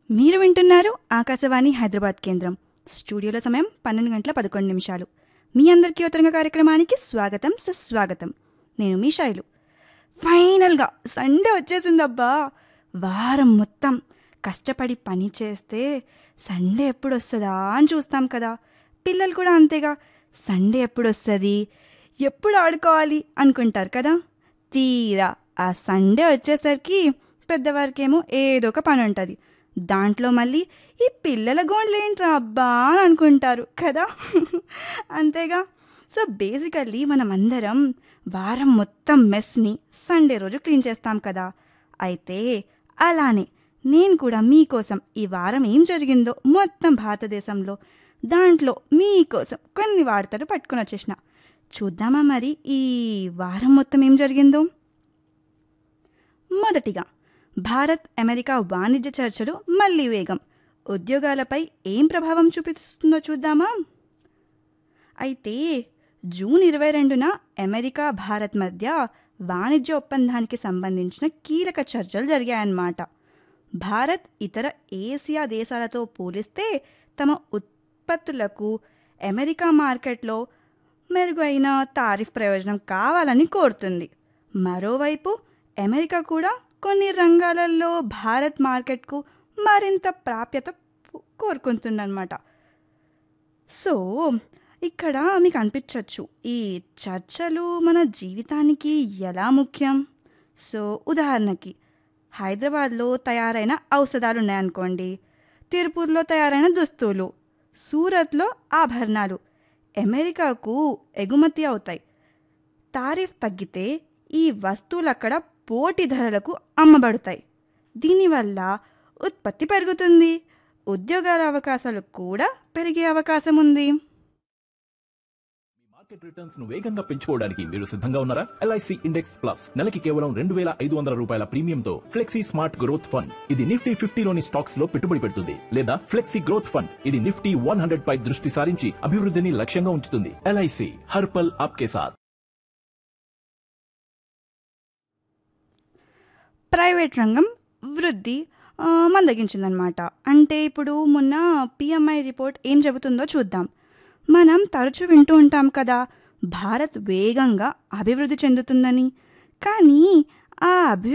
మీరు వింటున్నారు ఆకాశవాణి హైదరాబాద్ కేంద్రం స్టూడియోలో సమయం పన్నెండు గంటల పదకొండు నిమిషాలు మీ అందరికీ ఉత్తరంగ కార్యక్రమానికి స్వాగతం సుస్వాగతం నేను మీ శైలు ఫైనల్గా సండే వచ్చేసిందబ్బా వారం మొత్తం కష్టపడి పని చేస్తే సండే ఎప్పుడు వస్తుందా అని చూస్తాం కదా పిల్లలు కూడా అంతేగా సండే ఎప్పుడు వస్తుంది ఎప్పుడు ఆడుకోవాలి అనుకుంటారు కదా తీరా ఆ సండే వచ్చేసరికి పెద్దవారికేమో ఏదో ఒక పని ఉంటుంది దాంట్లో మళ్ళీ ఈ పిల్లల గోండ్లు ఏంట్రా అబ్బా అని అనుకుంటారు కదా అంతేగా సో బేసికల్లీ మనం అందరం వారం మొత్తం మెస్ని సండే రోజు క్లీన్ చేస్తాం కదా అయితే అలానే నేను కూడా మీకోసం ఈ వారం ఏం జరిగిందో మొత్తం భారతదేశంలో దాంట్లో మీకోసం కొన్ని వార్తలు పట్టుకొని వచ్చేసిన చూద్దామా మరి ఈ వారం మొత్తం ఏం జరిగిందో మొదటిగా భారత్ అమెరికా వాణిజ్య చర్చలు మళ్లీ వేగం ఉద్యోగాలపై ఏం ప్రభావం చూపిస్తుందో చూద్దామా అయితే జూన్ ఇరవై రెండున అమెరికా భారత్ మధ్య వాణిజ్య ఒప్పందానికి సంబంధించిన కీలక చర్చలు జరిగాయన్నమాట భారత్ ఇతర ఏసియా దేశాలతో పోలిస్తే తమ ఉత్పత్తులకు అమెరికా మార్కెట్లో మెరుగైన తారిఫ్ ప్రయోజనం కావాలని కోరుతుంది మరోవైపు అమెరికా కూడా కొన్ని రంగాలలో భారత్ మార్కెట్కు మరింత ప్రాప్యత కోరుకుంటుందన్నమాట సో ఇక్కడ మీకు అనిపించవచ్చు ఈ చర్చలు మన జీవితానికి ఎలా ముఖ్యం సో ఉదాహరణకి హైదరాబాద్లో తయారైన ఔషధాలు ఉన్నాయనుకోండి తిరుపూర్లో తయారైన దుస్తులు సూరత్లో ఆభరణాలు అమెరికాకు ఎగుమతి అవుతాయి తారీఫ్ తగ్గితే ఈ వస్తువులు అక్కడ పోటీ ధరలకు అమ్మబడతాయి దీనివల్ల ఉత్పత్తి పెరుగుతుంది ఉద్యోగాల అవకాశాలు కూడా పెరిగే అవకాశం ఉంది మార్కెట్ రిటర్న్స్ ను వేగంగా పెంచుకోవడానికి మీరు సిద్ధంగా ఉన్నారా ఎల్ఐసి ఇండెక్స్ ప్లస్ నెలకి కేవలం రెండు వేల ఐదు వందల రూపాయల ప్రీమియంతో ఫ్లెక్సీ స్మార్ట్ గ్రోత్ ఫండ్ ఇది నిఫ్టీ ఫిఫ్టీలోని స్టాక్స్ లో పెట్టుబడి పెడుతుంది లేదా ఫ్లెక్సీ గ్రోత్ ఫండ్ ఇది నిఫ్టీ వన్ హండ్రెడ్ పై దృష్టి సారించి అభివృద్ధిని లక్ష్యంగా ఉంచుతుంది ఎల్ఐసి హర్పల్ ఆప్కే సాత్ ప్రైవేట్ రంగం వృద్ధి ఆ, మందగించిందనమాట అంటే ఇప్పుడు మొన్న పిఎంఐ రిపోర్ట్ ఏం చెబుతుందో చూద్దాం మనం తరచూ వింటూ ఉంటాం కదా భారత్ వేగంగా అభివృద్ధి చెందుతుందని కానీ ఆ అభి